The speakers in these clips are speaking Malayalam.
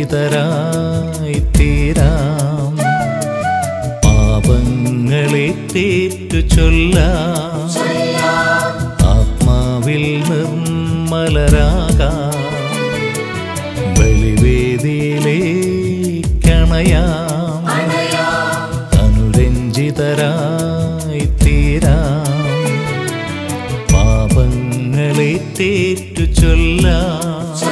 അനുരഞ്ജിതരായി തീരാം പാപങ്ങളെ തേറ്റു ചൊല്ലാം ആത്മാവിൽ നിർമ്മലരാകാം ബലിവേദിയിലേക്കണയാം അനുരഞ്ജിതരായി തീരാം പാപങ്ങളെ തേറ്റു ചൊല്ലാം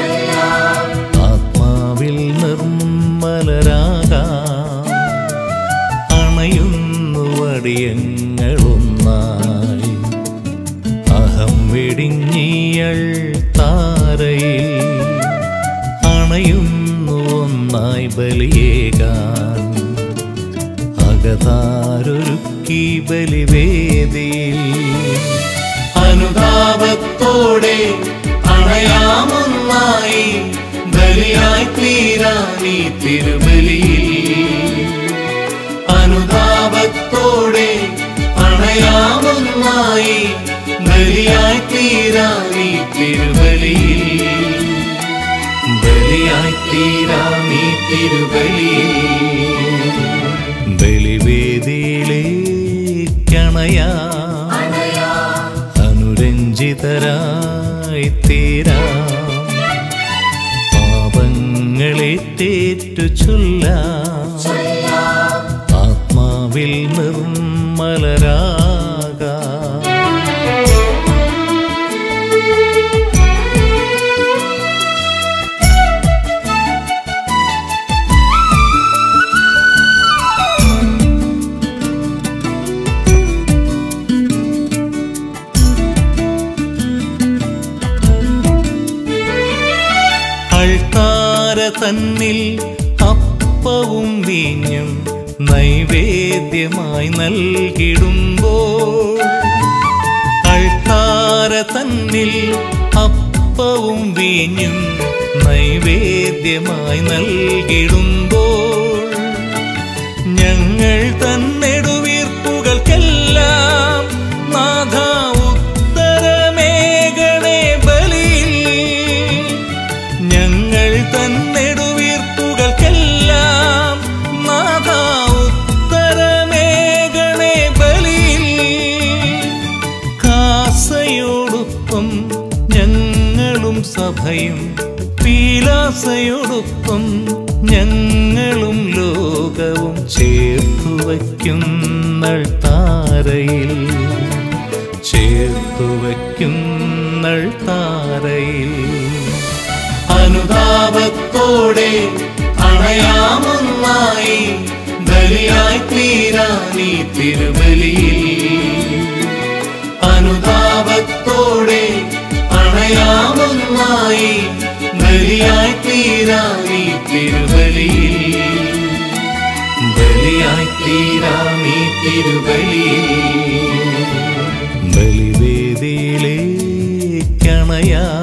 ആത്മാവിൽ നിർമ്മലരാകാം അണയുന്നു വടിയങ്ങളൊന്നായി അഹം വെടിഞ്ഞിയൾ താരയിൽ അണയുന്നു ഒന്നായി ബലിയേകാൻ അകതാരൊരുക്കി ബലിവേദിയിൽ അനുതാപത്തോടെ അണയാമൊന്നായി ബലിയായി തീരാനീ തിരുബലിയിൽ അനുതാപത്തോടെ അണയാമൊന്നായി ബലിയായി തീരാനീ തിരുബലിയിൽ ബലിയായി തീരാനീ തിരുബലിയിൽ ബലിവേദിയിലേക്കണയാ അനുരഞ്ജിതരായി തീരാം പാപങ്ങളെ തേറ്റു ചൊല്ലാം ആത്മാവിൽ നിർമ്മലരാകാം അൾത്താര തന്നിൽ അപ്പവും വീഞ്ഞും നൈവേദ്യമായി നൽകിടുമ്പോൾ അൾത്താര തന്നിൽ അപ്പവും വീഞ്ഞും നൈവേദ്യമായി നൽകിടുമ്പോൾ ഞങ്ങൾ തന്നെടുവീർപ്പുകൾക്കെല്ലാം നാഥ ഉത്തരമേകണേ ബലിയിൽ ഞങ്ങൾ തന്നെടുവീർപ്പുകൾക്കെല്ലാം നാഥ ഉത്തരമേകണേ ബലിയിൽ കാസയോടൊപ്പം ഞങ്ങളും സഭയും പീലാസയോടൊപ്പം ഞങ്ങളും ലോകവും ചേർത്തു വയ്ക്കുന്നൾ താരയിൽ ചേർത്തു വയ്ക്കുന്നൾ താരയിൽ അനുതാപത്തോടെ അണയാമൊന്നായി ബലിയായി തീരാനീ തിരുബലിയിൽ അനുതാപത്തോടെ അണയാമൊന്നായി ബലിയായി തീരാനീ തിരുബലിയിൽ ബലിയായി തീരാനീ തിരുബലിയിൽ ബലിവേദിയിലേക്കണയാ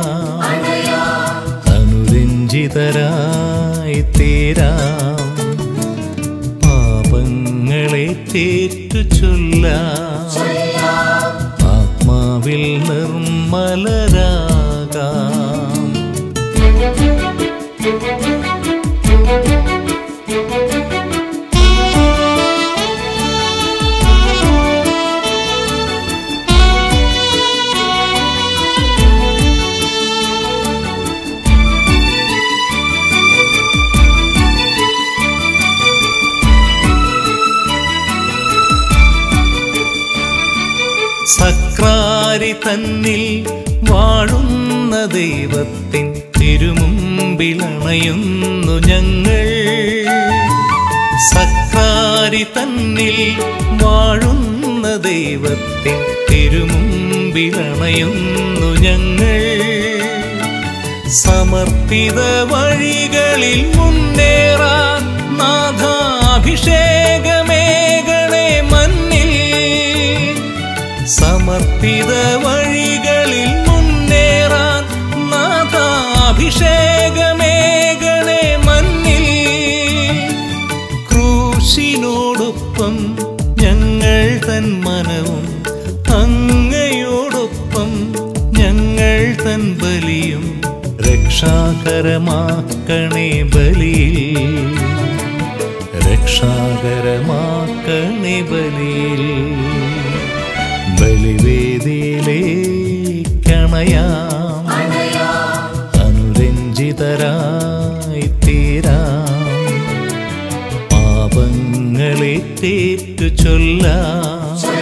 അനുരഞ്ജിതരായി തീരാം പാപങ്ങളെ തേറ്റു ചൊല്ലാം ആത്മാവിൽ നിർമ്മലരാകാം സക്രാരി തന്നിൽ വാഴുന്ന ദൈവത്തിൻ തിരുമുമ്പിലണയുന്നു ഞങ്ങൾ സക്രാരി തന്നിൽ വാഴുന്ന ദൈവത്തിൻ തിരുമുമ്പിലണയുന്നു ഞങ്ങൾ സമർപ്പിത വഴികളിൽ മുന്നേറാൻ നാഥാഭിഷേകമേകണേ മന്നിൽ സമർപ്പിത വഴികളിൽ മുന്നേറാൻ നാഥാഭിഷേകമേകണേ മന്നിൽ ക്രൂശിനോടൊപ്പം ഞങ്ങൾ തൻ മനവും അങ്ങയോടൊപ്പം ഞങ്ങൾ തൻ ബലിയും രക്ഷ രക്ഷാകരമാക്കണേ ബലിയിൽ രക്ഷാകരമാക്കണേ ബലിയിൽ ബലിവേദിയിലേക്കണയാം അനുരഞ്ജിതരായി തീരാം പാപങ്ങളെ തേറ്റു ചൊല്ലാം